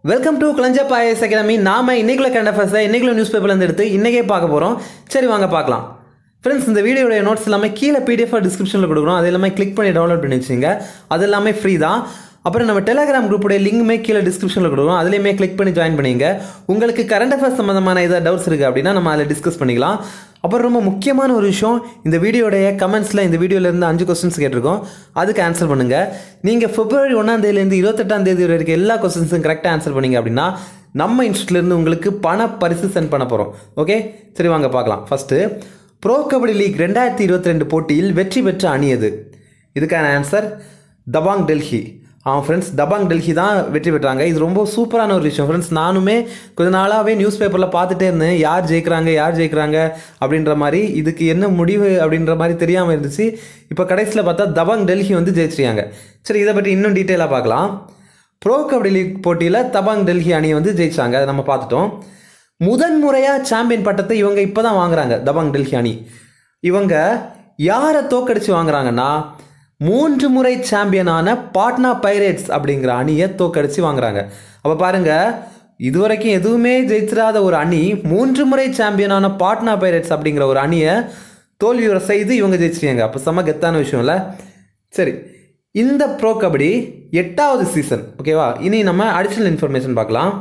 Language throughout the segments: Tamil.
வெல்கம் டு கிளஞ்சா பாயஸ் அகாடமி நாம இன்னைக்குள்ள கரண்ட் அஃபேர்ஸை இன்னைக்குள்ள நியூஸ் பேப்பர்லேருந்து எடுத்து இன்னைக்கே பார்க்க போகிறோம் சரி வாங்க பார்க்கலாம் ஃப்ரெண்ட்ஸ் இந்த வீடியோடைய நோட்ஸ் எல்லாமே கீழே பிடிஎஃப் டிஸ்கிரிப்ஷனில் கொடுக்குறோம் அது எல்லாமே கிளிக் பண்ணி டவுன்லோட் பண்ணி வச்சுங்க அது எல்லாமே ஃப்ரீ தான் அப்புறம் நம்ம டெலிகிராம் குரூப்புடைய லிங்க்குமே கீழே டிஸ்கிரிப்ஷனில் கொடுக்குறோம் அதுலேயுமே கிளிக் பண்ணி ஜாயின் பண்ணிங்க உங்களுக்கு கரண்ட் அஃபேர்ஸ் சம்மந்தமான ஏதாவது டவுட்ஸ் இருக்குது அப்படின்னா நம்ம அதில் டிஸ்கஸ் பண்ணிக்கலாம் அப்புறம் ரொம்ப முக்கியமான ஒரு விஷயம் இந்த வீடியோடைய கமெண்ட்ஸில் இந்த வீடியோலேருந்து அஞ்சு கொஸ்டின்ஸ் கேட்டிருக்கோம் அதுக்கு ஆன்சர் பண்ணுங்கள் நீங்கள் பிப்ரவரி ஒன்றாம் தேதியிலேருந்து இருபத்தெட்டாம் தேதி வரை இருக்க எல்லா கொஸ்டின்ஸும் கரெக்டாக ஆன்சர் பண்ணீங்க அப்படின்னா நம்ம இன்ஸ்டியூட்லேருந்து உங்களுக்கு பண பரிசு சென்ட் பண்ண போகிறோம் ஓகே சரி வாங்க பார்க்கலாம் ஃபஸ்ட்டு ப்ரோ கபடி லீக் ரெண்டாயிரத்தி இருபத்தி ரெண்டு போட்டியில் வெற்றி பெற்ற அணி எது இதுக்கான ஆன்சர் தபாங் டெல்லி ஆமாம் ஃப்ரெண்ட்ஸ் தபாங் டெல்லி தான் வெற்றி பெற்றாங்க இது ரொம்ப சூப்பரான ஒரு விஷயம் ஃப்ரெண்ட்ஸ் நானுமே கொஞ்ச நாளாகவே நியூஸ் பேப்பரில் பார்த்துட்டே இருந்தேன் யார் ஜெயிக்கிறாங்க யார் ஜெயிக்கிறாங்க அப்படின்ற மாதிரி இதுக்கு என்ன முடிவு அப்படின்ற மாதிரி தெரியாமல் இருந்துச்சு இப்போ கடைசியில் பார்த்தா தபாங் டெல்லி வந்து ஜெயிச்சிருக்காங்க சரி இதை பற்றி இன்னும் டீட்டெயிலாக பார்க்கலாம் ப்ரோ கபடி லீக் போட்டியில் தபாங் டெல்லி அணி வந்து ஜெயிச்சாங்க அதை நம்ம பார்த்துட்டோம் முதன் முறையாக சாம்பியன் பட்டத்தை இவங்க இப்போ தான் வாங்குறாங்க தபாங் டெல்லி அணி இவங்க யாரை தோக்கடிச்சு வாங்குறாங்கன்னா மூன்று முறை சாம்பியனான பாட்னா பைரேட்ஸ் அப்படிங்கிற அணியை தோக்கடிச்சு வாங்குறாங்க அப்போ பாருங்க இதுவரைக்கும் எதுவுமே ஜெயிச்சிடாத ஒரு அணி மூன்று முறை சாம்பியனான பாட்னா பைரேட்ஸ் அப்படிங்கிற ஒரு அணியை தோல்வியுற செய்து இவங்க ஜெயிச்சிருக்காங்க அப்போ செம்ம கெத்தான விஷயம்ல சரி இந்த ப்ரோ கபடி எட்டாவது சீசன் ஓகேவா இனி நம்ம அடிஷ்னல் இன்ஃபர்மேஷன் பார்க்கலாம்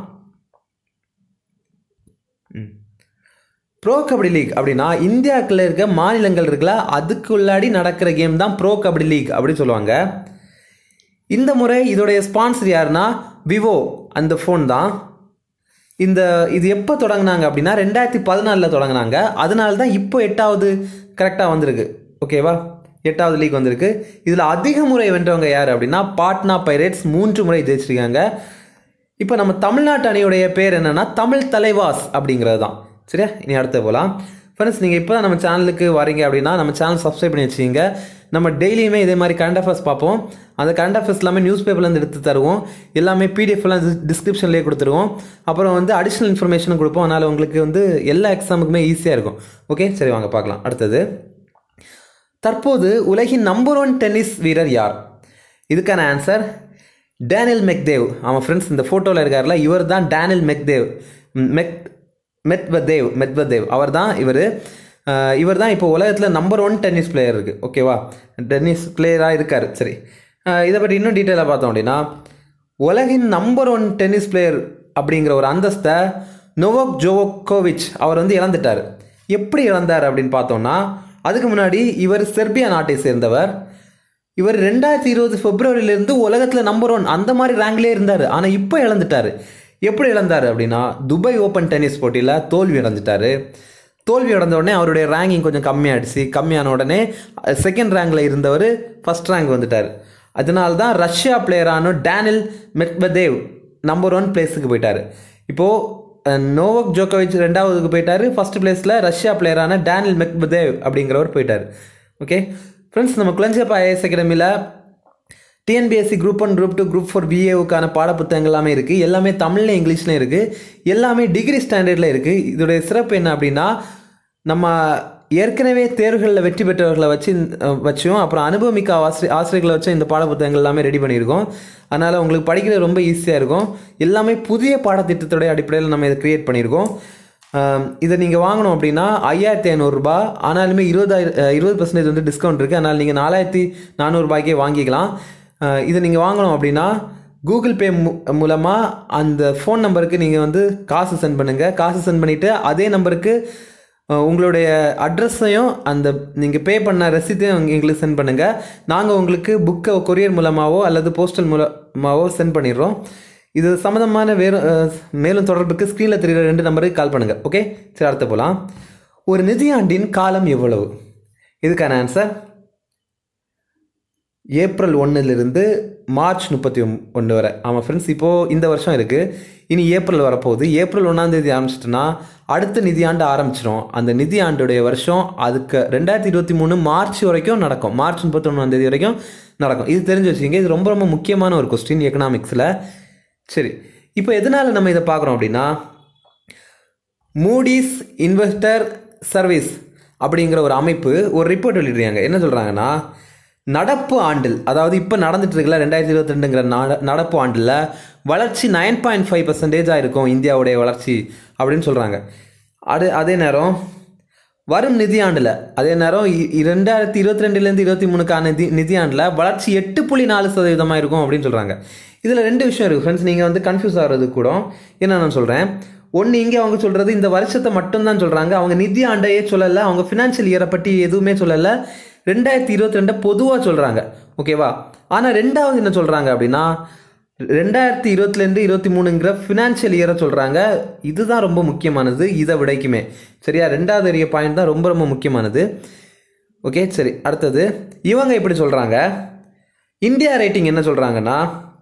ப்ரோ கபடி லீக் அப்படின்னா இந்தியாவுக்குள்ள இருக்க மாநிலங்கள் இருக்குல்ல அதுக்குள்ளாடி நடக்கிற கேம் தான் ப்ரோ கபடி லீக் அப்படின்னு சொல்லுவாங்க இந்த முறை இதோடைய ஸ்பான்சர் யாருன்னா விவோ அந்த ஃபோன் தான் இந்த இது எப்போ தொடங்கினாங்க அப்படின்னா ரெண்டாயிரத்தி பதினாலில் தொடங்கினாங்க அதனால தான் இப்போ எட்டாவது கரெக்டாக வந்திருக்கு ஓகேவா எட்டாவது லீக் வந்திருக்கு இதில் அதிக முறை வென்றவங்க யார் அப்படின்னா பாட்னா பைரேட்ஸ் மூன்று முறை ஜெயிச்சிருக்காங்க இப்போ நம்ம தமிழ்நாட்டு அணியுடைய பேர் என்னன்னா தமிழ் தலைவாஸ் அப்படிங்கிறது தான் சரியா இனி அடுத்து போகலாம் ஃப்ரெண்ட்ஸ் நீங்கள் இப்போ தான் நம்ம சேனலுக்கு வரீங்க அப்படின்னா நம்ம சேனல் சப்ஸ்கிரைப் பண்ணி வச்சுக்கிங்க நம்ம டெய்லியுமே இதே மாதிரி கரண்ட் அஃபேர்ஸ் பார்ப்போம் அந்த கரண்ட் அஃபேர்ஸ் எல்லாமே நியூஸ் பேப்பர்லேருந்து எடுத்து தருவோம் எல்லாமே பிடிஎஃப்லாம் டிஸ்கிரிப்ஷன்லேயே கொடுத்துருவோம் அப்புறம் வந்து அடிஷ்னல் இன்ஃபர்மேஷனும் கொடுப்போம் அதனால் உங்களுக்கு வந்து எல்லா எக்ஸாமுக்குமே ஈஸியாக இருக்கும் ஓகே சரி வாங்க பார்க்கலாம் அடுத்தது தற்போது உலகின் நம்பர் ஒன் டென்னிஸ் வீரர் யார் இதுக்கான ஆன்சர் டேனியல் மெக்தேவ் ஆமாம் ஃப்ரெண்ட்ஸ் இந்த ஃபோட்டோவில் இருக்கார்ல இவர் தான் டேனியல் மெக்தேவ் மெக் மெட்வதேவ் மெட்வதேவ் அவர் தான் இவர் இவர் தான் இப்போ உலகத்தில் நம்பர் ஒன் டென்னிஸ் பிளேயர் இருக்குது ஓகேவா டென்னிஸ் பிளேயராக இருக்கார் சரி இதை பற்றி இன்னும் டீட்டெயிலாக பார்த்தோம் அப்படின்னா உலகின் நம்பர் ஒன் டென்னிஸ் பிளேயர் அப்படிங்கிற ஒரு அந்தஸ்தை நோவோக் ஜோவோகோவிச் அவர் வந்து இழந்துட்டார் எப்படி இழந்தார் அப்படின்னு பார்த்தோம்னா அதுக்கு முன்னாடி இவர் செர்பியா நாட்டை சேர்ந்தவர் இவர் ரெண்டாயிரத்தி இருபது பிப்ரவரியிலேருந்து உலகத்தில் நம்பர் ஒன் அந்த மாதிரி ரேங்க்லேயே இருந்தார் ஆனால் இப்போ இழந்துட்டார் எப்படி இழந்தார் அப்படின்னா துபாய் ஓப்பன் டென்னிஸ் போட்டியில் தோல்வி அடைஞ்சிட்டாரு தோல்வி அடைந்த உடனே அவருடைய ரேங்கிங் கொஞ்சம் கம்மியாயிடுச்சு கம்மியான உடனே செகண்ட் ரேங்கில் இருந்தவர் ஃபஸ்ட் ரேங்க் வந்துட்டார் அதனால தான் ரஷ்யா பிளேயரான டேனில் மெட்வதேவ் நம்பர் ஒன் பிளேஸுக்கு போயிட்டார் இப்போது நோவக் ஜோக்கோவிச் ரெண்டாவதுக்கு போயிட்டார் ஃபர்ஸ்ட் பிளேஸில் ரஷ்யா பிளேயரான டேனில் மெக்பதேவ் அப்படிங்கிறவர் போயிட்டார் ஓகே ஃப்ரெண்ட்ஸ் நம்ம குளஞ்சப்பா ஐஎஸ் அகாடமியில் TNPSC group one group two group four பிஏவுக்கான பாடப்புத்தகங்கள் எல்லாமே இருக்குது எல்லாமே தமிழ்ல இங்கிலீஷ்லையும் இருக்குது எல்லாமே டிகிரி ஸ்டாண்டர்டில் இருக்குது இதோடைய சிறப்பு என்ன அப்படின்னா நம்ம ஏற்கனவே தேர்வுகளில் வெற்றி பெற்றவர்களை வச்சு வச்சும் அப்புறம் அனுபவமிக்க ஆசிரி ஆசிரியர்களை வச்சு இந்த பாடப்புத்தகங்கள் எல்லாமே ரெடி பண்ணியிருக்கோம் அதனால் உங்களுக்கு படிக்கிறது ரொம்ப ஈஸியாக இருக்கும் எல்லாமே புதிய பாடத்திட்டத்துடைய அடிப்படையில் நம்ம இதை க்ரியேட் பண்ணியிருக்கோம் இதை நீங்கள் வாங்கணும் அப்படின்னா ஐயாயிரத்தி ஐநூறுரூபா ஆனாலுமே இருபதாயிரம் இருபது பர்சன்டேஜ் வந்து டிஸ்கவுண்ட் இருக்குது அதனால் நீங்கள் நாலாயிரத்தி நானூறுபாய்க்கே வாங்கிக்கலாம் இதை நீங்கள் வாங்கணும் அப்படின்னா கூகுள் பே மூ மூலமாக அந்த ஃபோன் நம்பருக்கு நீங்கள் வந்து காசு சென்ட் பண்ணுங்கள் காசு சென்ட் பண்ணிவிட்டு அதே நம்பருக்கு உங்களுடைய அட்ரஸையும் அந்த நீங்கள் பே பண்ண ரெசித்தையும் எங்களுக்கு சென்ட் பண்ணுங்கள் நாங்கள் உங்களுக்கு புக்கை கொரியர் மூலமாகவோ அல்லது போஸ்டல் மூலமாகவோ சென்ட் பண்ணிடுறோம் இது சம்மந்தமான வேறு மேலும் தொடர்புக்கு ஸ்க்ரீனில் தெரிகிற ரெண்டு நம்பருக்கு கால் பண்ணுங்கள் ஓகே சரி அடுத்த போகலாம் ஒரு நிதியாண்டின் காலம் எவ்வளவு இதுக்கான ஆன்சர் ஏப்ரல் ஒன்றுலேருந்து மார்ச் முப்பத்தி ஒன்று வரை ஆமாம் ஃப்ரெண்ட்ஸ் இப்போது இந்த வருஷம் இருக்குது இனி ஏப்ரல் வரப்போகுது ஏப்ரல் ஒன்றாந்தேதி ஆரம்பிச்சிட்டுனா அடுத்த நிதியாண்டு ஆரம்பிச்சிடும் அந்த நிதியாண்டுடைய வருஷம் அதுக்கு ரெண்டாயிரத்தி இருபத்தி மூணு மார்ச் வரைக்கும் நடக்கும் மார்ச் முப்பத்தொன்னாந்தேதி வரைக்கும் நடக்கும் இது தெரிஞ்சு வச்சுக்கிங்க இது ரொம்ப ரொம்ப முக்கியமான ஒரு கொஸ்டின் எக்கனாமிக்ஸில் சரி இப்போ எதனால் நம்ம இதை பார்க்குறோம் அப்படின்னா மூடிஸ் இன்வெஸ்டர் சர்வீஸ் அப்படிங்கிற ஒரு அமைப்பு ஒரு ரிப்போர்ட் வெளியிடுறாங்க என்ன சொல்கிறாங்கன்னா நடப்பு ஆண்டில் அதாவது இப்போ நடந்துட்டு இருக்குல்ல ரெண்டாயிரத்தி இருபத்தி ரெண்டுங்கிற நட நடப்பு ஆண்டில் வளர்ச்சி நைன் பாயிண்ட் ஃபைவ் பர்சன்டேஜாக இருக்கும் இந்தியாவுடைய வளர்ச்சி அப்படின்னு சொல்கிறாங்க அது அதே நேரம் வரும் நிதியாண்டில் அதே நேரம் இ- இ- ரெண்டாயிரத்தி இருபத்தி ரெண்டுலேருந்து இருபத்தி மூணுக்கான நிதி நிதியாண்டில் வளர்ச்சி எட்டு புள்ளி நாலு சதவீதமாக இருக்கும் அப்படின்னு சொல்கிறாங்க இதில் ரெண்டு விஷயம் இருக்குது ஃப்ரெண்ட்ஸ் நீங்கள் வந்து கன்ஃபியூஸ் ஆகிறது கூட என்ன நான் சொல்கிறேன் ஒன்று இங்கே அவங்க சொல்கிறது இந்த வருஷத்தை மட்டும்தான் சொல்கிறாங்க அவங்க நிதி ஆண்டையே சொல்லலை அவங்க ஃபினான்ஷியல் இயரை பற்றி எதுவுமே சொல்லலை ரெண்டாயிரத்தி இருபத்தி ரெண்டை பொதுவாக சொல்கிறாங்க ஓகேவா ஆனால் ரெண்டாவது என்ன சொல்கிறாங்க அப்படின்னா ரெண்டாயிரத்தி இருபத்துலேருந்து இருபத்தி மூணுங்கிற ஃபினான்ஷியல் இயரை சொல்கிறாங்க இதுதான் ரொம்ப முக்கியமானது இதை விடைக்குமே சரியா ரெண்டாவது ஏரிய பாயிண்ட் தான் ரொம்ப ரொம்ப முக்கியமானது ஓகே சரி அடுத்தது இவங்க எப்படி சொல்கிறாங்க இந்தியா ரேட்டிங் என்ன சொல்கிறாங்கன்னா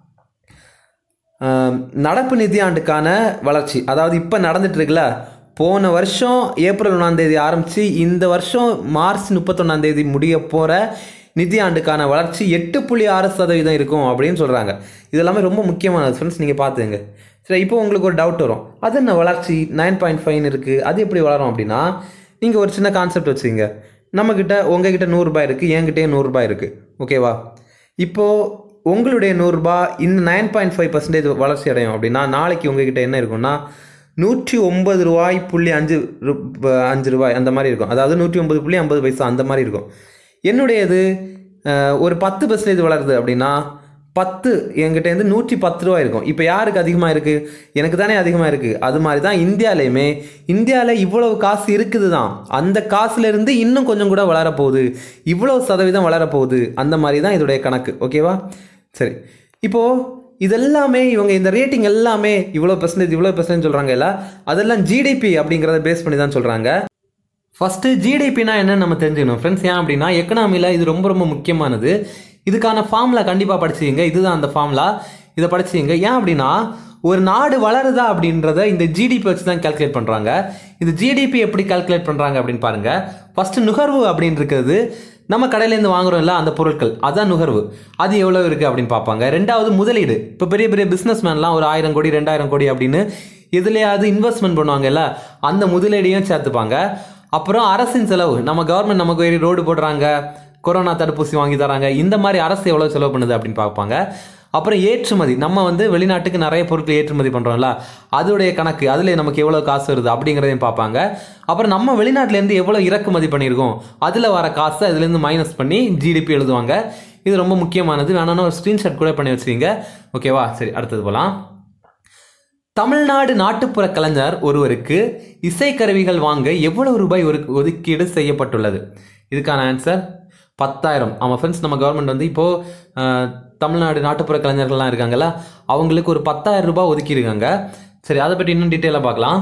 ஆம், நடப்பு நிதியாண்டுக்கான வளர்ச்சி அதாவது இப்போ நடந்துட்டு இருக்குல்ல போன வருஷம் ஏப்ரல் ஒன்றாம் தேதி ஆரம்பித்து இந்த வருஷம் மார்ச் முப்பத்தொன்னாம் தேதி முடிய போகிற நிதியாண்டுக்கான வளர்ச்சி எட்டு புள்ளி ஆறு சதவீதம் இருக்கும் அப்படின்னு சொல்கிறாங்க இது எல்லாமே ரொம்ப முக்கியமானது ஃப்ரெண்ட்ஸ் நீங்கள் பார்த்துங்க சரி இப்போ உங்களுக்கு ஒரு டவுட் வரும் அது என்ன வளர்ச்சி நைன் பாயிண்ட் ஃபைவ்னு இருக்குது அது எப்படி வளரும் அப்படின்னா நீங்கள் ஒரு சின்ன கான்செப்ட் வச்சுங்க நம்மக்கிட்ட உங்ககிட்ட நூறுரூபா இருக்குது என்கிட்டயே நூறுரூபா இருக்குது ஓகேவா இப்போது உங்களுடைய நூறுரூபா இந்த நைன் பாயிண்ட் ஃபைவ் பர்சன்டேஜ் வளர்ச்சி அடையும் அப்படின்னா நாளைக்கு உங்ககிட்ட என்ன இருக்கும்னா நூற்றி ஒன்பது ரூபாய் புள்ளி அஞ்சு ரு- ப- அஞ்சு ரூபாய் அந்த மாதிரி இருக்கும் அதாவது நூற்றி ஒன்பது புள்ளி ஐம்பது பைசா அந்த மாதிரி இருக்கும் என்னுடையது அஹ், ஒரு பத்து பர்சன்டேஜ் வளருது அப்படின்னா பத்து என்கிட்டேருந்து நூற்றி பத்து ரூபா இருக்கும் இப்போ யாருக்கு அதிகமாக இருக்குது எனக்கு தானே அதிகமாக இருக்குது அது மாதிரி தான் இந்தியாலையுமே இந்தியாவில் இவ்வளவு காசு இருக்குது தான் அந்த காசுலேருந்து இன்னும் கொஞ்சம் கூட வளரப்போகுது இவ்வளவு சதவீதம் வளரப்போகுது அந்த மாதிரி தான் இதோடைய கணக்கு ஓகேவா சரி இப்போது இதெல்லாமே இவங்க இந்த ரேட்டிங் எல்லாமே இவ்வளோ பர்சன்டேஜ் இவ்வளோ பர்சன்டேஜ் சொல்கிறாங்க இல்லை அதெல்லாம் ஜிடிபி அப்படிங்கிறத பேஸ் பண்ணி தான் சொல்கிறாங்க ஃபஸ்ட்டு ஜிடிபினா என்னன்னு நம்ம தெரிஞ்சுக்கணும் ஃப்ரெண்ட்ஸ் ஏன் அப்படின்னா எக்கனாமியில் இது ரொம்ப ரொம்ப முக்கியமானது இதுக்கான ஃபார்முலா கண்டிப்பாக படிச்சுங்க இதுதான் அந்த ஃபார்முலா இதை படிச்சுங்க ஏன் அப்படின்னா ஒரு நாடு வளருதா அப்படின்றத இந்த ஜிடிபி வச்சு தான் கால்குலேட் பண்ணுறாங்க இந்த ஜிடிபி எப்படி கால்குலேட் பண்ணுறாங்க அப்படின்னு பாருங்க ஃபர்ஸ்ட் நுகர்வு அப்படின்னு இருக்கிறது நம்ம கடையிலேருந்து வாங்குறோம்ல அந்த பொருட்கள் அதான் நுகர்வு அது எவ்வளோ இருக்குது அப்படின்னு பார்ப்பாங்க ரெண்டாவது முதலீடு இப்போ பெரிய பெரிய பிஸ்னஸ் மேன்லாம் ஒரு ஆயிரம் கோடி ரெண்டாயிரம் கோடி அப்படின்னு எதுலையாவது இன்வெஸ்ட்மெண்ட் பண்ணுவாங்கல்ல அந்த முதலீடையும் சேர்த்துப்பாங்க அப்புறம் அரசின் செலவு நம்ம கவர்மெண்ட் நமக்கு வேறு ரோடு போடுறாங்க கொரோனா தடுப்பூசி வாங்கி தராங்க இந்த மாதிரி அரசு எவ்வளோ செலவு பண்ணுது அப்படின்னு பார்ப்பாங்க அப்புறம் ஏற்றுமதி நம்ம வந்து வெளிநாட்டுக்கு நிறைய பொருட்கள் ஏற்றுமதி பண்ணுறோம்ல அதோடைய கணக்கு அதில் நமக்கு எவ்வளோ காசு வருது அப்படிங்கிறதையும் பார்ப்பாங்க அப்புறம் நம்ம வெளிநாட்டிலேருந்து எவ்வளோ இறக்குமதி பண்ணியிருக்கோம் அதில் வர காசை அதுலேருந்து மைனஸ் பண்ணி ஜிடிபி எழுதுவாங்க இது ரொம்ப முக்கியமானது வேணாலும் ஒரு ஸ்க்ரீன்ஷாட் கூட பண்ணி வச்சுக்கிங்க ஓகேவா சரி அடுத்தது போகலாம் தமிழ்நாடு நாட்டுப்புற கலைஞர் ஒருவருக்கு இசைக்கருவிகள் வாங்க எவ்வளவு ரூபாய் ஒரு ஒதுக்கீடு செய்யப்பட்டுள்ளது இதுக்கான ஆன்சர் பத்தாயிரம் ஆமாம் ஃப்ரெண்ட்ஸ் நம்ம கவர்மெண்ட் வந்து இப்போது தமிழ்நாடு நாட்டுப்புற கலைஞர்கள்லாம் இருக்காங்கல்ல அவங்களுக்கு ஒரு பத்தாயிரம் ரூபாய் ஒதுக்கியிருக்காங்க சரி அதை பற்றி இன்னும் டீட்டெயிலாக பார்க்கலாம்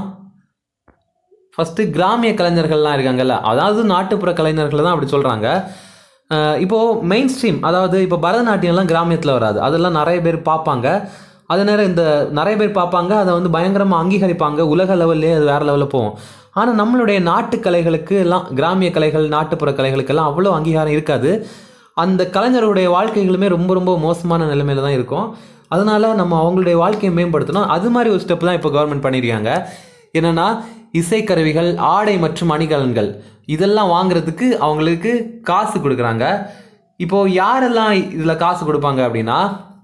ஃபஸ்ட்டு கிராமிய கலைஞர்கள்லாம் இருக்காங்கல்ல அதாவது நாட்டுப்புற கலைஞர்கள் தான் அப்படி சொல்கிறாங்க இப்போது மெயின் ஸ்ட்ரீம் அதாவது இப்போ பரதநாட்டியம்லாம் கிராமியத்தில் வராது அதெல்லாம் நிறைய பேர் பார்ப்பாங்க அதே நேரம் இந்த நிறைய பேர் பார்ப்பாங்க அதை வந்து பயங்கரமாக அங்கீகரிப்பாங்க உலக லெவல்லே அது வேறு லெவலில் போகும் ஆனால் நம்மளுடைய நாட்டு கலைகளுக்கு எல்லாம் கிராமிய கலைகள் நாட்டுப்புற கலைகளுக்கெல்லாம் அவ்வளோ அங்கீகாரம் இருக்காது அந்த கலைஞருடைய வாழ்க்கைகளுமே ரொம்ப ரொம்ப மோசமான நிலைமையில தான் இருக்கும் அதனால நம்ம அவங்களுடைய வாழ்க்கையை மேம்படுத்தணும் அது மாதிரி ஒரு ஸ்டெப் தான் இப்போ கவர்மெண்ட் பண்ணியிருக்காங்க என்னன்னா இசைக்கருவிகள் ஆடை மற்றும் அணிகலன்கள் இதெல்லாம் வாங்குறதுக்கு அவங்களுக்கு காசு கொடுக்குறாங்க இப்போ யாரெல்லாம் இதில் காசு கொடுப்பாங்க அப்படின்னா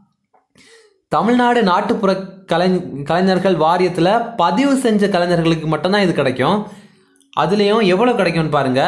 தமிழ்நாடு நாட்டுப்புற கலை கலைஞர்கள் வாரியத்தில் பதிவு செஞ்ச கலைஞர்களுக்கு மட்டும்தான் இது கிடைக்கும் அதுலேயும் எவ்வளோ கிடைக்கும்னு பாருங்க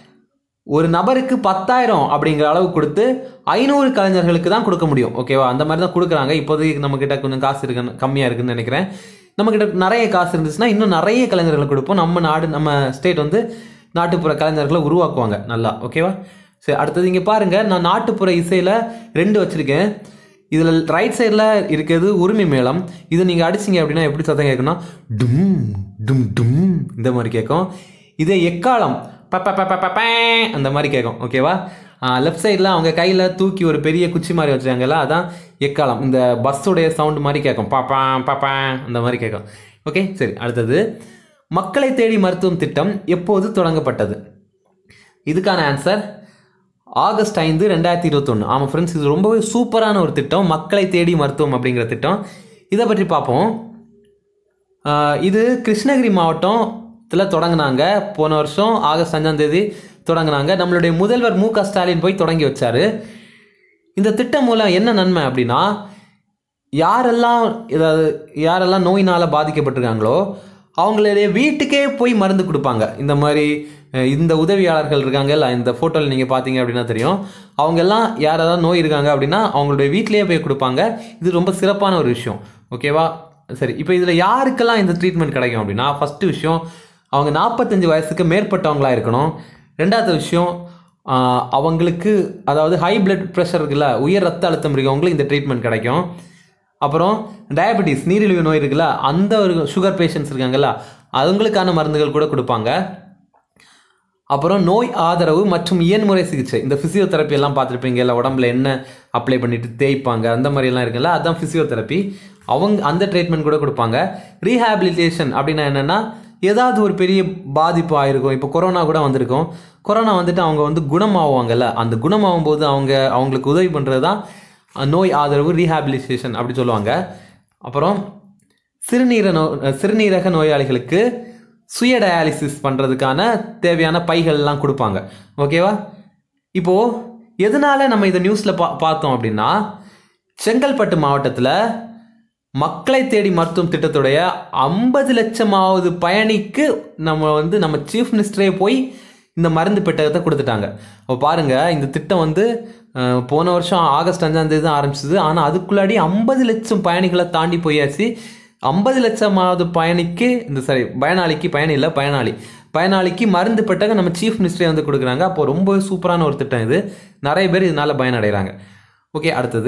ஒரு நபருக்கு பத்தாயிரம் அப்படிங்கிற அளவு கொடுத்து ஐநூறு கலைஞர்களுக்கு தான் கொடுக்க முடியும் ஓகேவா அந்த மாதிரி தான் கொடுக்குறாங்க இப்போதைக்கு நம்மக்கிட்ட கொஞ்சம் காசு இருக்கு கம்மியாக இருக்குன்னு நினைக்கிறேன் நம்மக்கிட்ட நிறைய காசு இருந்துச்சுன்னா இன்னும் நிறைய கலைஞர்களுக்கு கொடுப்போம் நம்ம நாடு நம்ம ஸ்டேட் வந்து நாட்டுப்புற கலைஞர்களை உருவாக்குவாங்க நல்லா ஓகேவா சரி அடுத்தது இங்கே பாருங்க நான் நாட்டுப்புற இசையில் ரெண்டு வச்சுருக்கேன் இதில் ரைட் சைடில் இருக்கிறது உரிமை மேளம் இது நீங்கள் அடிச்சிங்க அப்படின்னா எப்படி சத்தம் கேட்கும்னா டும் டும் டும் இந்த மாதிரி கேட்கும் இதே எக்காலம் ப ப ப ப ப பே அந்த மாதிரி கேட்கும் ஓகேவா லெஃப்ட் சைடில் அவங்க கையில் தூக்கி ஒரு பெரிய குச்சி மாதிரி வச்சுருக்காங்கல்ல அதான் எக்காலம் இந்த பஸ்ஸுடைய சவுண்ட் மாதிரி கேட்கும் பாப்பா பாப்பா அந்த மாதிரி கேட்கும் ஓகே சரி அடுத்தது மக்களை தேடி மருத்துவம் திட்டம் எப்போது தொடங்கப்பட்டது இதுக்கான ஆன்சர் ஆகஸ்ட் ஐந்து ரெண்டாயிரத்தி இருபத்தொன்று ஆமாம் ஃப்ரெண்ட்ஸ் இது ரொம்பவே சூப்பரான ஒரு திட்டம் மக்களை தேடி மருத்துவம் அப்படிங்கிற திட்டம் இதை பற்றி பார்ப்போம் ஆஹ் இது கிருஷ்ணகிரி மாவட்டத்தில் தொடங்கினாங்க போன வருஷம் ஆகஸ்ட் அஞ்சாம் தேதி தொடங்கினாங்க நம்மளுடைய முதல்வர் மு க ஸ்டாலின் போய் தொடங்கி வச்சாரு இந்த திட்டம் மூலம் என்ன நன்மை அப்படின்னா யாரெல்லாம் ஏதாவது யாரெல்லாம் நோயினால் பாதிக்கப்பட்டிருக்காங்களோ அவங்களுடைய வீட்டுக்கே போய் மருந்து கொடுப்பாங்க இந்த மாதிரி அஹ், இந்த உதவியாளர்கள் இருக்காங்கல்ல இந்த ஃபோட்டோவில் நீங்கள் பார்த்தீங்க அப்படின்னா தெரியும் அவங்க எல்லாம் யாராவது நோய் இருக்காங்க அப்படின்னா அவங்களுடைய வீட்டிலேயே போய் கொடுப்பாங்க இது ரொம்ப சிறப்பான ஒரு விஷயம் ஓகேவா சரி இப்போ இதில் யாருக்கெல்லாம் இந்த ட்ரீட்மெண்ட் கிடைக்கும் அப்படின்னா ஃபஸ்ட்டு விஷயம் அவங்க நாற்பத்தஞ்சு வயசுக்கு மேற்பட்டவங்களா இருக்கணும் ரெண்டாவது விஷயம் ஆஹ், அவங்களுக்கு அதாவது ஹை பிளட் ப்ரெஷர் இருக்குல்ல உயர் ரத்த அழுத்தம் இருக்கவங்களுக்கு இந்த ட்ரீட்மெண்ட் கிடைக்கும் அப்புறம் டயபெட்டிஸ் நீரிழிவு நோய் இருக்குல்ல அந்த ஒரு சுகர் பேஷண்ட்ஸ் இருக்காங்கல்ல அவங்களுக்கான மருந்துகள் கூட கொடுப்பாங்க அப்புறம் நோய் ஆதரவு மற்றும் இயன்முறை சிகிச்சை இந்த ஃபிசியோதெரப்பி எல்லாம் பார்த்துருப்பீங்க இல்லை உடம்புல என்ன அப்ளை பண்ணிட்டு தேய்ப்பாங்க அந்த மாதிரி எல்லாம் இருக்குல்ல அதான் ஃபிசியோதெரப்பி அவங்க அந்த ட்ரீட்மெண்ட் கூட கொடுப்பாங்க ரீஹாபிலிட்டேஷன் அப்படின்னா என்னென்னா ஏதாவது ஒரு பெரிய பாதிப்பு ஆயிருக்கும் இப்போ கொரோனா கூட வந்திருக்கும் கொரோனா வந்துட்டு அவங்க வந்து குணமாகுவாங்கல்ல அந்த குணமாகும் போது அவங்க அவங்களுக்கு உதவி பண்ணுறது தான் நோய் ஆதரவு ரீஹாபிலிட்டேஷன் அப்படி சொல்லுவாங்க அப்புறம் சிறுநீர நோ சிறுநீரக நோயாளிகளுக்கு சுய டயாலிசிஸ் பண்ணுறதுக்கான தேவையான பைகள்லாம் கொடுப்பாங்க ஓகேவா இப்போது எதனால நம்ம இதை நியூஸில் பா பார்த்தோம் அப்படின்னா செங்கல்பட்டு மாவட்டத்தில் மக்களை தேடி மருத்துவம் திட்டத்துடைய ஐம்பது லட்சமாவது பயணிக்கு நம்ம வந்து நம்ம சீஃப் மினிஸ்டரே போய் இந்த மருந்து பெட்டகத்தை கொடுத்துட்டாங்க இப்போ பாருங்க இந்த திட்டம் வந்து அஹ், போன வருஷம் ஆகஸ்ட் அஞ்சாம் தேதி தான் ஆரம்பிச்சது ஆனால் அதுக்குள்ளாடி ஐம்பது லட்சம் பயணிகளை தாண்டி போயாச்சு ஐம்பது லட்சமாவது பயணிக்கு இந்த சாரி பயனாளிக்கு பயணி இல்லை பயனாளி பயனாளிக்கு மருந்து பெட்டகம் நம்ம சீஃப் மினிஸ்டரே வந்து கொடுக்குறாங்க அப்போ ரொம்ப சூப்பரான ஒரு திட்டம் இது நிறைய பேர் இதனால பயனடைகிறாங்க ஓகே அடுத்தது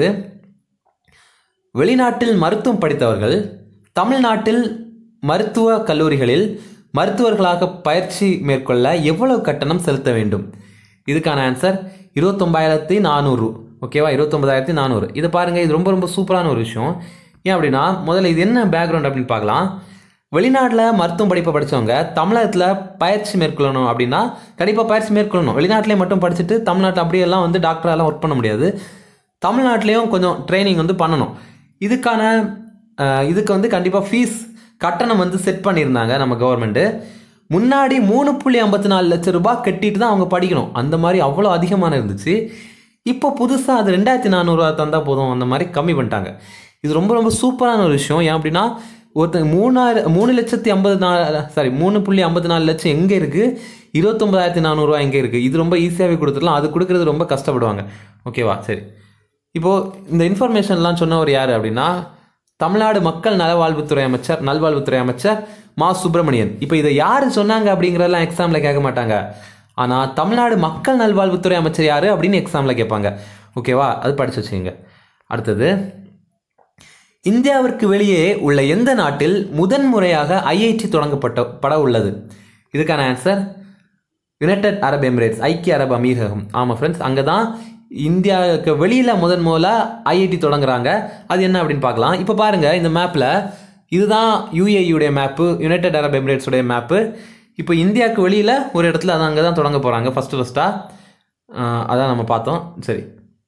வெளிநாட்டில் மருத்துவம் படித்தவர்கள் தமிழ்நாட்டில் மருத்துவ கல்லூரிகளில் மருத்துவர்களாக பயிற்சி மேற்கொள்ள எவ்வளவு கட்டணம் செலுத்த வேண்டும் இதுக்கான ஆன்சர் இருபத்தொம்பதாயிரத்தி நானூறு ஓகேவா இருபத்தொம்பதாயிரத்தி நானூறு இதை பாருங்கள் இது ரொம்ப ரொம்ப சூப்பரான ஒரு விஷயம் ஏன் அப்படின்னா முதல்ல இது என்ன பேக்ரவுண்ட் அப்படின்னு பார்க்கலாம் வெளிநாட்டில் மருத்துவம் படிப்பை படித்தவங்க தமிழகத்தில் பயிற்சி மேற்கொள்ளணும் அப்படின்னா கண்டிப்பாக பயிற்சி மேற்கொள்ளணும் வெளிநாட்டிலே மட்டும் படிச்சுட்டு தமிழ்நாட்டில் அப்படியெல்லாம் வந்து டாக்டரெல்லாம் ஒர்க் பண்ண முடியாது தமிழ்நாட்டிலையும் கொஞ்சம் ட்ரைனிங் வந்து பண்ணணும் இதுக்கான அஹ், இதுக்கு வந்து கண்டிப்பாக ஃபீஸ் கட்டணம் வந்து செட் பண்ணியிருந்தாங்க நம்ம கவர்மெண்ட்டு முன்னாடி மூணு புள்ளி ஐம்பத்தி நாலு லட்சம் ரூபாய் கட்டிட்டு தான் அவங்க படிக்கணும் அந்த மாதிரி அவ்வளோ அதிகமான இருந்துச்சு இப்போ புதுசாக அது ரெண்டாயிரத்தி நானூறுரூவா தந்தால் போதும் அந்த மாதிரி கம்மி பண்ணிட்டாங்க இது ரொம்ப ரொம்ப சூப்பரான ஒரு விஷயம் ஏன் அப்படின்னா ஒருத்தங்க மூணாயிரம் மூணு லட்சத்தி ஐம்பது நாலு சாரி மூணு புள்ளி ஐம்பத்தி நாலு லட்சம் எங்கே இருக்குது இருபத்தொம்பதாயிரத்தி நானூறுரூவா எங்கே இருக்குது இது ரொம்ப ஈஸியாகவே கொடுத்துடலாம் அது கொடுக்குறது ரொம்ப கஷ்டப்படுவாங்க ஓகேவா சரி இப்போது இந்த இன்ஃபர்மேஷன்லாம் சொன்னவர் யார் அப்படின்னா தமிழ்நாடு மக்கள் நலவாழ்வுத்துறை அமைச்சர் நல்வாழ்வுத்துறை அமைச்சர் மா சுப்பிரமணியன் இப்போ இதை யார் சொன்னாங்க அப்படிங்கிறதெல்லாம் எக்ஸாமில் கேட்க மாட்டாங்க ஆனால் தமிழ்நாடு மக்கள் நல்வாழ்வுத்துறை அமைச்சர் யார் அப்படின்னு எக்ஸாமில் கேட்பாங்க ஓகேவா அது படிச்சு வச்சுக்கோங்க அடுத்தது இந்தியாவிற்கு வெளியே உள்ள எந்த நாட்டில் முதன்முறையாக ஐஐடி தொடங்கப்பட்ட பட உள்ளது இதுக்கான ஆன்சர் யுனைடெட் அரப் எமிரேட்ஸ் ஐக்கிய அரபு அமீரகம் ஆமாம் ஃப்ரெண்ட்ஸ் அங்கே தான் இந்தியாவுக்கு வெளியில் முதன் முதல்ல ஐஐடி தொடங்குறாங்க அது என்ன அப்படின்னு பார்க்கலாம் இப்போ பாருங்கள் இந்த மேப்பில் இதுதான் யூஏஇயுடைய மேப்பு யுனைடெட் அரப் எமிரேட்ஸுடைய மேப்பு இப்போ இந்தியாவுக்கு வெளியில் ஒரு இடத்துல அது அங்கே தான் தொடங்க போகிறாங்க ஃபஸ்ட்டு ஃபஸ்ட்டாக அதான் நம்ம பார்த்தோம் சரி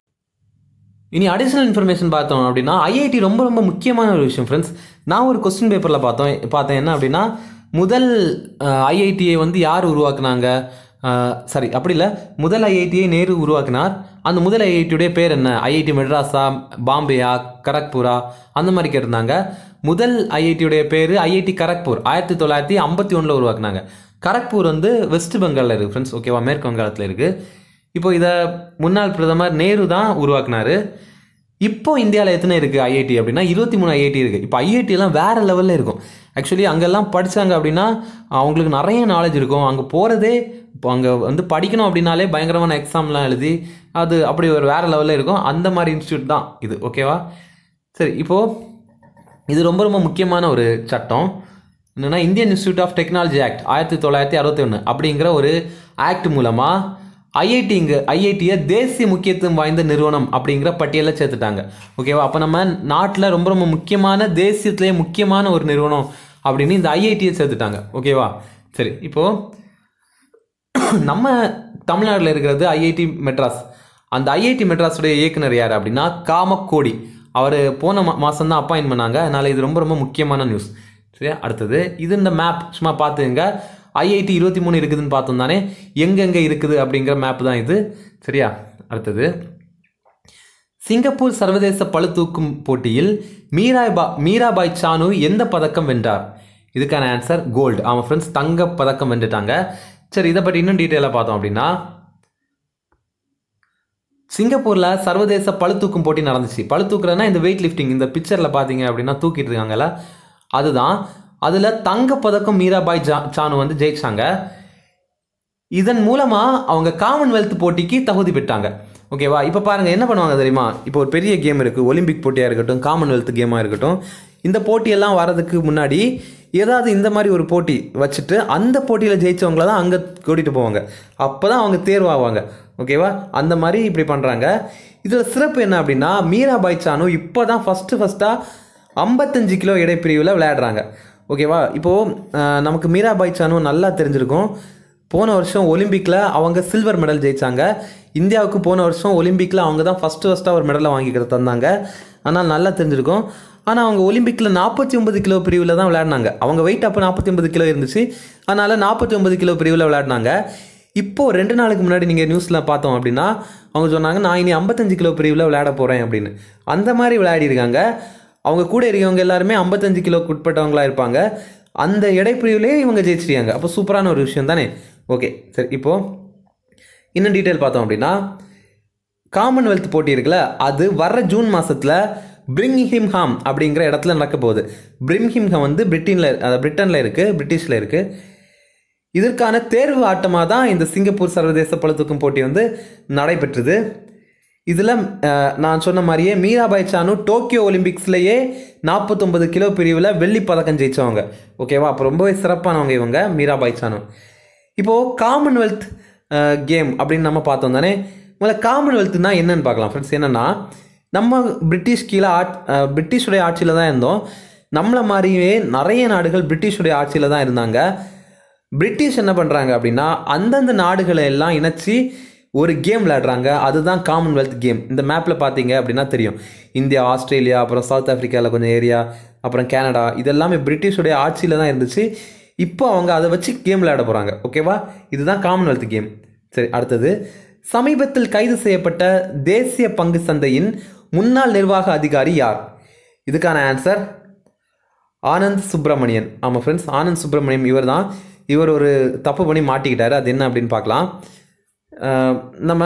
இனி அடிஷ்னல் இன்ஃபர்மேஷன் பார்த்தோம் அப்படின்னா ஐஐடி ரொம்ப ரொம்ப முக்கியமான ஒரு விஷயம் ஃப்ரெண்ட்ஸ் நான் ஒரு கொஸ்டின் பேப்பரில் பார்த்தோம் பார்த்தேன் என்ன அப்படின்னா முதல் ஐஐடியை வந்து யார் உருவாக்குனாங்க சாரி அப்படி இல்லை முதல் ஐஐடியை நேரு உருவாக்கினார் அந்த முதல் ஐஐடியுடைய பேர் என்ன ஐஐடி மெட்ராஸா பாம்பேயா கரக்பூரா அந்த மாதிரி கேட்டிருந்தாங்க முதல் ஐஐடியுடைய பேர் ஐஐடி கரக்பூர் ஆயிரத்தி தொள்ளாயிரத்தி ஐம்பத்தி ஒன்றில் உருவாக்குனாங்க கரக்பூர் வந்து வெஸ்ட் பெங்காலில் இருக்குது ஃப்ரெண்ட்ஸ் ஓகேவா மேற்கு வங்காளத்தில் இருக்குது இப்போ இதை முன்னாள் பிரதமர் நேரு தான் உருவாக்குனாரு இப்போ இந்தியாவில் எத்தனை இருக்குது ஐஐடி அப்படின்னா இருபத்தி மூணு ஐஐடி இருக்குது இப்போ ஐஐடி எல்லாம் வேறு லெவலில் இருக்கும் ஆக்சுவலி அங்கெல்லாம் படித்தாங்க அப்படின்னா அவங்களுக்கு நிறைய நாலேஜ் இருக்கும் அங்கே போகிறதே இப்போ அங்கே வந்து படிக்கணும் அப்படின்னாலே பயங்கரமான எக்ஸாம்லாம் எழுதி அது அப்படி ஒரு வேறு லெவலில் இருக்கும் அந்த மாதிரி இன்ஸ்டியூட் தான் இது ஓகேவா சரி இப்போது இது ரொம்ப ரொம்ப முக்கியமான ஒரு சட்டம் என்னென்னா Indian Institute of Technology Act ஆயிரத்தி தொள்ளாயிரத்தி அறுபத்தி ஒன்று அப்படிங்கிற ஒரு ஆக்ட் மூலமாக ஐஐடி இங்கே ஐஐடியை தேசிய முக்கியத்துவம் வாய்ந்த நிறுவனம் அப்படிங்கிற பட்டியலில் சேர்த்துட்டாங்க ஓகேவா அப்போ நம்ம நாட்டில் ரொம்ப ரொம்ப முக்கியமான தேசியத்திலே முக்கியமான ஒரு நிறுவனம் அப்படின்னு இந்த ஐஐடியை சேர்த்துட்டாங்க ஓகேவா சரி இப்போது நம்ம தமிழ்நாட்டில் இருக்கிறது ஐஐடி மெட்ராஸ் அந்த ஐஐடி மெட்ராஸுடைய இயக்குனர் யார் அப்படின்னா காமக்கோடி அவர் போன மா மாதம் தான் அப்பாயின் பண்ணாங்க அதனால் இது ரொம்ப ரொம்ப முக்கியமான நியூஸ் சரியா அடுத்தது இது இந்த மேப் சும்மா பார்த்துங்க ஐஐடி இருபத்தி மூணு இருக்குதுன்னு பார்த்தோம் தானே எங்கெங்கே இருக்குது அப்படிங்கிற மேப் தான் இது சரியா அடுத்தது சிங்கப்பூர் சர்வதேச பளுதூக்கும் போட்டியில் மீராபா மீராபாய் சானு எந்த பதக்கம் வென்றார் இதுக்கான ஆன்சர் கோல்டு ஆமாம் ஃப்ரெண்ட்ஸ் தங்க பதக்கம் வென்றுட்டாங்க சரி இதை பற்றி இன்னும் டீட்டெயிலாக பார்த்தோம் அப்படின்னா சிங்கப்பூரில் சர்வதேச பளுதூக்கும் போட்டி நடந்துச்சு பளுதூக்குறதுனா இந்த வெயிட் லிஃப்டிங் இந்த பிக்சரில் பார்த்தீங்க அப்படின்னா தூக்கிட்டு இருக்காங்கல்ல அதுதான் அதில் தங்கப்பதக்கம் மீராபாய் ஜா சானு வந்து ஜெயிச்சாங்க இதன் மூலமாக அவங்க காமன்வெல்த் போட்டிக்கு தகுதி பெற்றாங்க ஓகேவா இப்போ பாருங்கள் என்ன பண்ணுவாங்க தெரியுமா இப்போ ஒரு பெரிய கேம் இருக்குது ஒலிம்பிக் போட்டியாக இருக்கட்டும் காமன்வெல்த் கேமாக இருக்கட்டும் இந்த போட்டியெல்லாம் வரதுக்கு முன்னாடி ஏதாவது இந்த மாதிரி ஒரு போட்டி வச்சுட்டு அந்த போட்டியில் ஜெயிச்சவங்கள தான் அங்கே கூட்டிகிட்டு போவாங்க அப்போ தான் அவங்க தேர்வாவாங்க ஓகேவா அந்த மாதிரி இப்படி பண்ணுறாங்க இதில் சிறப்பு என்ன அப்படின்னா மீராபாய் சானு இப்போ தான் ஃபஸ்ட்டு ஃபஸ்ட்டாக ஐம்பத்தஞ்சு கிலோ இடைப்பிரிவில் விளையாடுறாங்க ஓகேவா இப்போது நமக்கு மீராபாய் சானு நல்லா தெரிஞ்சிருக்கும் போன வருஷம் ஒலிம்பிக்கில் அவங்க சில்வர் மெடல் ஜெயிச்சாங்க இந்தியாவுக்கு போன வருஷம் ஒலிம்பிக்கில் அவங்க தான் ஃபஸ்ட்டு ஃபஸ்ட்டாக ஒரு மெடலை வாங்கிக்கிட்டு தந்தாங்க ஆனால் நல்லா தெரிஞ்சிருக்கும் ஆனால் அவங்க ஒலிம்பிக்கில் நாற்பத்தி ஒன்பது கிலோ பிரிவில் தான் விளையாடினாங்க அவங்க வெயிட் அப்போ நாற்பத்தி ஒன்பது கிலோ இருந்துச்சு அதனால் நாற்பத்தி ஒன்பது கிலோ பிரிவில் விளையாடினாங்க இப்போது ரெண்டு நாளுக்கு முன்னாடி நீங்கள் நியூஸில் பார்த்தோம் அப்படின்னா அவங்க சொன்னாங்க நான் இனி ஐம்பத்தஞ்சு கிலோ பிரிவில் விளையாட போகிறேன் அப்படின்னு அந்த மாதிரி விளையாடிருக்காங்க அவங்க கூட இருக்கவங்க எல்லாருமே ஐம்பத்தஞ்சு கிலோக்கு உட்பட்டவங்களா இருப்பாங்க அந்த இடைப்பிரிவிலே இவங்க ஜெயிச்சிருக்காங்க அப்போ சூப்பரான ஒரு விஷயம் தானே ஓகே சரி இப்போது இன்னும் டீட்டெயில் பார்த்தோம் அப்படின்னா காமன்வெல்த் போட்டி இருக்குல்ல அது வர்ற ஜூன் மாதத்தில் பிரிங்ஹிம்ஹாம் அப்படிங்கிற இடத்துல நடக்க போகுது பிரிம்ஹிம்ஹாம் வந்து பிரிட்டனில் பிரிட்டனில் இருக்குது பிரிட்டிஷில் இருக்குது இதற்கான தேர்வு ஆட்டமாக தான் இந்த சிங்கப்பூர் சர்வதேச பளுதூக்கும் போட்டி வந்து நடைபெற்றது இதில் நான் சொன்ன மாதிரியே மீராபாய் சானு டோக்கியோ ஒலிம்பிக்ஸ்லேயே நாற்பத்தொம்பது கிலோ பிரிவில் வெள்ளி பதக்கம் ஜெயிச்சவங்க ஓகேவா அப்போ ரொம்பவே சிறப்பானவங்க இவங்க மீராபாய் சானு இப்போது காமன்வெல்த் கேம் அப்படின்னு நம்ம பார்த்தோம் தானே முதல்ல காமன்வெல்த்னா என்னன்னு பார்க்கலாம் ஃப்ரெண்ட்ஸ் என்னென்னா நம்ம பிரிட்டிஷ் கீழே ஆட் பிரிட்டிஷுடைய ஆட்சியில் தான் இருந்தோம் நம்மளை மாதிரியே நிறைய நாடுகள் பிரிட்டிஷுடைய ஆட்சியில் தான் இருந்தாங்க பிரிட்டிஷ் என்ன பண்ணுறாங்க அப்படின்னா அந்தந்த நாடுகளை எல்லாம் இணைச்சி ஒரு கேம் விளையாடுறாங்க அதுதான் காமன்வெல்த் கேம் இந்த மேப்பில் பார்த்தீங்க அப்படின்னா தெரியும் இந்தியா ஆஸ்திரேலியா அப்புறம் சவுத் ஆஃப்ரிக்காவில் கொஞ்சம் ஏரியா அப்புறம் கனடா இதெல்லாமே பிரிட்டிஷுடைய ஆட்சியில் தான் இருந்துச்சு இப்போ அவங்க அதை வச்சு கேம் விளையாட போகிறாங்க ஓகேவா இதுதான் காமன்வெல்த் கேம் சரி அடுத்தது சமீபத்தில் கைது செய்யப்பட்ட தேசிய பங்கு சந்தையின் முன்னாள் நிர்வாக அதிகாரி யார் இதுக்கான ஆன்சர் ஆனந்த் சுப்பிரமணியன் ஆமாம் ஃப்ரெண்ட்ஸ் ஆனந்த் சுப்பிரமணியம் இவர் தான் இவர் ஒரு தப்பு பண்ணி மாட்டிக்கிட்டாரு அது என்ன அப்படின்னு பார்க்கலாம் நம்ம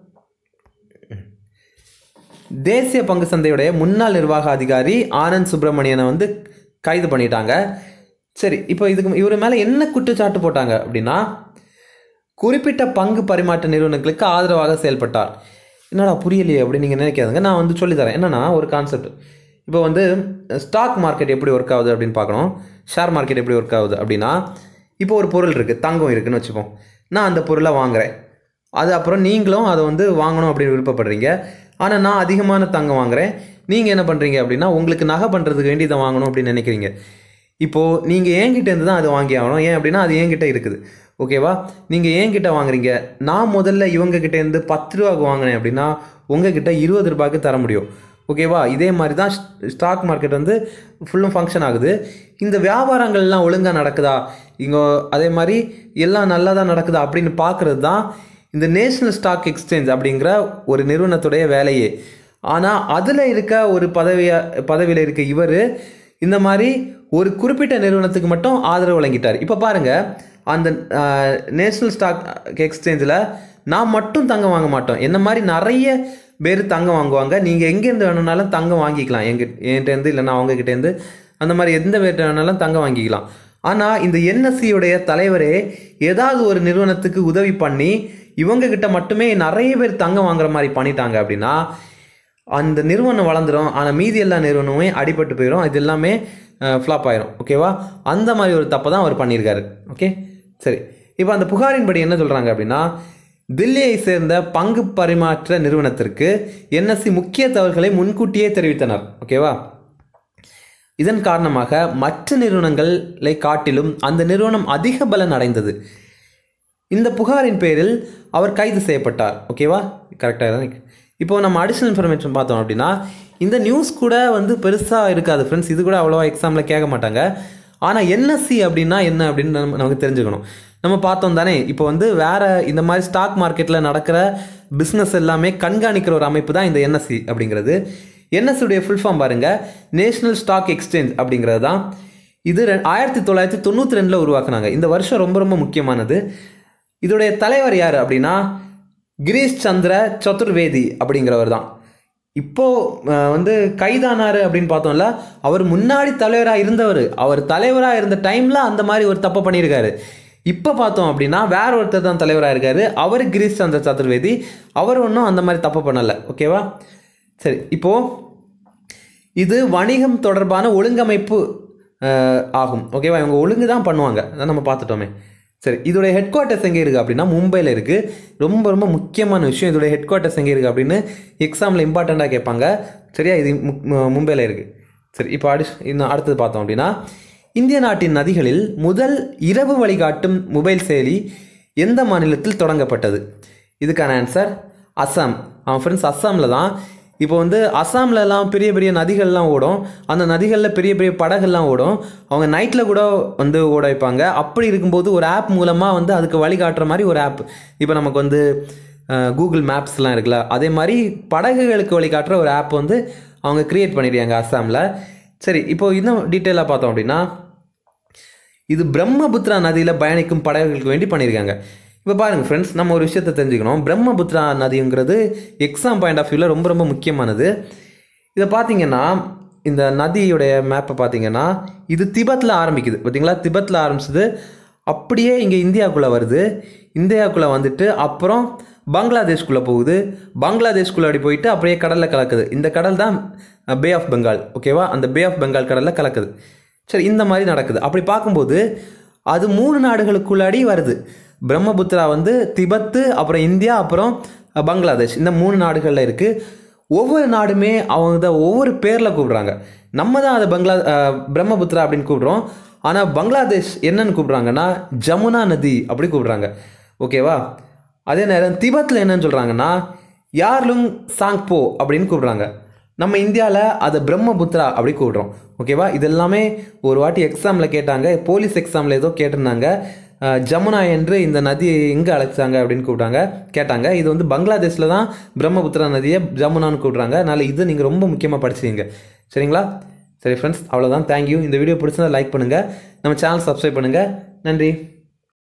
தேசிய பங்கு சந்தையுடைய முன்னாள் நிர்வாக அதிகாரி ஆனந்த் சுப்பிரமணியனை வந்து கைது பண்ணிட்டாங்க சரி இப்போ இதுக்கு இவர் மேலே என்ன குற்றச்சாட்டு போட்டாங்க அப்படின்னா குறிப்பிட்ட பங்கு பரிமாற்ற நிறுவனங்களுக்கு ஆதரவாக செயல்பட்டார் என்னடா புரியலையே அப்படின்னு நீங்கள் நினைக்காதுங்க நான் வந்து சொல்லித்தரேன் என்னன்னா ஒரு கான்செப்ட் இப்போ வந்து ஸ்டாக் மார்க்கெட் எப்படி ஒர்க் ஆகுது அப்படின்னு பார்க்கணும் ஷேர் மார்க்கெட் எப்படி ஒர்க் ஆகுது அப்படின்னா இப்போ ஒரு பொருள் இருக்குது தங்கம் இருக்குதுன்னு வச்சுப்போம் நான் அந்த பொருளை வாங்குகிறேன் அது அப்புறம் நீங்களும் அதை வந்து வாங்கணும் அப்படின்னு விருப்பப்படுறீங்க ஆனால் நான் அதிகமான தங்கம் வாங்குகிறேன் நீங்கள் என்ன பண்ணுறீங்க அப்படின்னா உங்களுக்கு நகை பண்ணுறதுக்கு வேண்டி இதை வாங்கணும் அப்படின்னு நினைக்கிறீங்க இப்போது நீங்கள் என்கிட்டேருந்து தான் அதை வாங்கி ஆகணும் ஏன் அப்படின்னா அது என்கிட்ட இருக்குது ஓகேவா நீங்கள் என்கிட்ட வாங்குறீங்க நான் முதல்ல இவங்க கிட்டேருந்து பத்து ரூபாய்க்கு வாங்கினேன் அப்படின்னா உங்ககிட்ட இருபது ரூபாய்க்கு தர முடியும் ஓகேவா இதே மாதிரி தான் ஸ்டாக் மார்க்கெட் வந்து ஃபுல்லும் ஃபங்க்ஷன் ஆகுது இந்த வியாபாரங்கள்லாம் ஒழுங்காக நடக்குதா இங்கே அதே மாதிரி எல்லாம் நல்லா தான் நடக்குதா அப்படின்னு பார்க்குறது தான் இந்த நேஷ்னல் ஸ்டாக் எக்ஸ்சேஞ்ச் அப்படிங்கிற ஒரு நிறுவனத்துடைய வேலையே ஆனால் அதில் இருக்க ஒரு பதவியா பதவியில் இருக்க இவர் இந்த மாதிரி ஒரு குறிப்பிட்ட நிறுவனத்துக்கு மட்டும் ஆதரவு வழங்கிட்டார் இப்போ பாருங்கள் அந்த நேஷ்னல் ஸ்டாக் எக்ஸ்சேஞ்சில் நான் மட்டும் தங்கம் வாங்க மாட்டோம் என்ன மாதிரி நிறைய பேர் தங்கம் வாங்குவாங்க நீங்கள் எங்கேருந்து வேணும்னாலும் தங்கம் வாங்கிக்கலாம் எங்க என்கிட்டேருந்து இல்லைன்னா அவங்கக்கிட்டேருந்து அந்த மாதிரி எந்த பேர்கிட்ட வேணாலும் தங்கம் வாங்கிக்கலாம் ஆனால் இந்த என்எஸ்சியுடைய தலைவரே ஏதாவது ஒரு நிறுவனத்துக்கு உதவி பண்ணி இவங்க கிட்ட மட்டுமே நிறைய பேர் தங்கம் வாங்குற மாதிரி பண்ணிட்டாங்க அப்படின்னா அந்த நிறுவனம் வளர்ந்துடும் ஆனால் மீதி எல்லா நிறுவனமுமே அடிபட்டு போயிடும் இது எல்லாமே ஃப்ளாப் ஆயிரும் ஓகேவா அந்த மாதிரி ஒரு தப்பை தான் அவர் பண்ணியிருக்காரு ஓகே சரி இப்போ அந்த புகாரின்படி என்ன சொல்கிறாங்க அப்படின்னா தில்லியை சேர்ந்த பங்கு பரிமாற்ற நிறுவனத்திற்கு என்எஸ்சி முக்கிய தவறுகளை முன்கூட்டியே தெரிவித்தனர் ஓகேவா இதன் காரணமாக மற்ற நிறுவனங்களை காட்டிலும் அந்த நிறுவனம் அதிக பலன் அடைந்தது இந்த புகாரின் பேரில் அவர் கைது செய்யப்பட்டார் ஓகேவா கரெக்டாக தான் இப்போ நம்ம அடிஷ்னல் இன்ஃபர்மேஷன் பார்த்தோம் அப்படின்னா இந்த நியூஸ் கூட வந்து பெருசாக இருக்காது ஃப்ரெண்ட்ஸ் இது கூட அவ்வளோவா எக்ஸாமில் கேட்க மாட்டாங்க ஆனால் என்எஸ்சி அப்படின்னா என்ன அப்படின்னு நம்ம நமக்கு தெரிஞ்சுக்கணும் நம்ம பார்த்தோம் தானே இப்போ வந்து வேற இந்த மாதிரி ஸ்டாக் மார்க்கெட்டில் நடக்கிற பிஸ்னஸ் எல்லாமே கண்காணிக்கிற ஒரு அமைப்பு தான் இந்த என்எஸ்சி அப்படிங்கிறது என்எஸ்சி உடைய ஃபுல் ஃபார்ம் பாருங்க நேஷனல் ஸ்டாக் எக்ஸ்சேஞ்ச் அப்படிங்கிறது தான் இது ரெ- ஆயிரத்தி தொள்ளாயிரத்தி தொண்ணூற்றி ரெண்டில் உருவாக்குனாங்க இந்த வருஷம் ரொம்ப ரொம்ப முக்கியமானது இதோடைய தலைவர் யார் அப்படின்னா கிரீஷ் சந்திர சதுர்வேதி அப்படிங்கிறவர் தான் இப்போ அஹ், வந்து கைதானாரு அப்படின்னு பார்த்தோம்ல அவர் முன்னாடி தலைவராக இருந்தவர் அவர் தலைவராக இருந்த டைம்ல அந்த மாதிரி ஒரு தப்பு பண்ணியிருக்காரு இப்போ பார்த்தோம் அப்படின்னா வேற ஒருத்தர் தான் தலைவராக இருக்காரு அவர் கிரீஷ் சந்திர சதுர்வேதி அவர் ஒன்றும் அந்த மாதிரி தப்பு பண்ணலை ஓகேவா சரி இப்போ இது வணிகம் தொடர்பான ஒழுங்கமைப்பு அஹ், ஆகும் ஓகேவா இவங்க ஒழுங்கு தான் பண்ணுவாங்க அதான் நம்ம பார்த்துட்டோமே சரி இதோடைய ஹெட் குவார்ட்டர்ஸ் எங்கே இருக்குது அப்படின்னா மும்பையில் இருக்குது ரொம்ப ரொம்ப முக்கியமான விஷயம் இதோடைய ஹெட் குவார்ட்டர்ஸ் எங்கே இருக்குது அப்படின்னு எக்ஸாமில் இம்பார்ட்டண்ட்டாக கேட்பாங்க சரியா இது மு- மு- மும்பையில் இருக்குது சரி இப்போ அடி இன்னும் அடுத்தது பார்த்தோம் அப்படின்னா இந்திய நாட்டின் நதிகளில் முதல் இரவு வழிகாட்டும் மொபைல் செயலி எந்த மாநிலத்தில் தொடங்கப்பட்டது இதுக்கான ஆன்சர் அஸ்ஸாம் அவன் ஃப்ரெண்ட்ஸ் அஸ்ஸாமில் தான் இப்போ வந்து அஸ்ஸாம்ல எல்லாம் பெரிய பெரிய நதிகள்லாம் ஓடும் அந்த நதிகளில் பெரிய பெரிய படகுலாம் ஓடும் அவங்க நைட்டில் கூட வந்து ஓட வைப்பாங்க அப்படி இருக்கும்போது ஒரு ஆப் மூலமாக வந்து அதுக்கு வழிகாட்டுற மாதிரி ஒரு ஆப் இப்போ நமக்கு வந்து கூகுள் மேப்ஸ்லாம் இருக்குல்ல அதே மாதிரி படகுகளுக்கு வழிகாட்டுற ஒரு ஆப் வந்து அவங்க கிரியேட் பண்ணிடுறாங்க அஸ்ஸாமில் சரி இப்போ இன்னும் டீட்டெயிலாக பார்த்தோம் அப்படின்னா இது பிரம்மபுத்திரா நதியில் பயணிக்கும் படகுகளுக்கு வேண்டி பண்ணியிருக்காங்க இப்போ பாருங்கள் ஃப்ரெண்ட்ஸ் நம்ம ஒரு விஷயத்தை தெரிஞ்சுக்கணும் பிரம்மபுத்திரா நதிங்கிறது எக்ஸாம் பாயிண்ட் ஆஃப் வியூவில் ரொம்ப ரொம்ப முக்கியமானது இதை பார்த்தீங்கன்னா இந்த நதியுடைய மேப்பை பார்த்தீங்கன்னா இது திபத்தில் ஆரம்பிக்குது பார்த்தீங்களா திபத்தில் ஆரம்பிச்சது அப்படியே இங்கே இந்தியாவுக்குள்ளே வருது இந்தியாவுக்குள்ளே வந்துட்டு அப்புறம் பங்களாதேஷ்குள்ளே போகுது பங்களாதேஷ்குள்ளே அப்படி போயிட்டு அப்படியே கடலில் கலக்குது இந்த கடல் தான் பே ஆஃப் பெங்கால் ஓகேவா அந்த பே ஆஃப் பெங்கால் கடலில் கலக்குது சரி இந்த மாதிரி நடக்குது அப்படி பார்க்கும்போது அது மூணு நாடுகளுக்குள்ளாடி வருது பிரம்மபுத்திரா வந்து திபத்து அப்புறம் இந்தியா அப்புறம் அஹ், பங்களாதேஷ் இந்த மூணு நாடுகளில் இருக்குது ஒவ்வொரு நாடுமே அவங்க தான் ஒவ்வொரு பேரில் கூப்பிடுறாங்க நம்ம தான் அதை பங்களா அஹ், பிரம்மபுத்திரா அப்படின்னு கூப்பிடுறோம் ஆனால் பங்களாதேஷ் என்னன்னு கூப்பிடுறாங்கன்னா ஜமுனா நதி அப்படி கூப்பிடுறாங்க ஓகேவா அதே நேரம் திபத்தில் என்னன்னு சொல்கிறாங்கன்னா யார்லுங் சாங்போ அப்படின்னு கூப்பிடுறாங்க நம்ம இந்தியாவில் அதை பிரம்மபுத்திரா அப்படி கூப்பிடுறோம் ஓகேவா இது எல்லாமே ஒரு வாட்டி எக்ஸாமில் கேட்டாங்க போலீஸ் எக்ஸாமில் ஏதோ கேட்டிருந்தாங்க அஹ், ஜமுனா என்று இந்த நதியை எங்கே அழைச்சாங்க அப்படின்னு கூப்பிட்டாங்க கேட்டாங்க இது வந்து பங்களாதேஷில் தான் பிரம்மபுத்திரா நதியை ஜமுனான்னு கூப்பிடுறாங்க அதனால் இது நீங்கள் ரொம்ப முக்கியமாக படிச்சீங்க சரிங்களா சரி ஃப்ரெண்ட்ஸ் அவ்வளோதான் தேங்க்யூ இந்த வீடியோ பிடிச்சதா லைக் பண்ணுங்கள் நம்ம சேனல் சப்ஸ்கிரைப் பண்ணுங்கள் நன்றி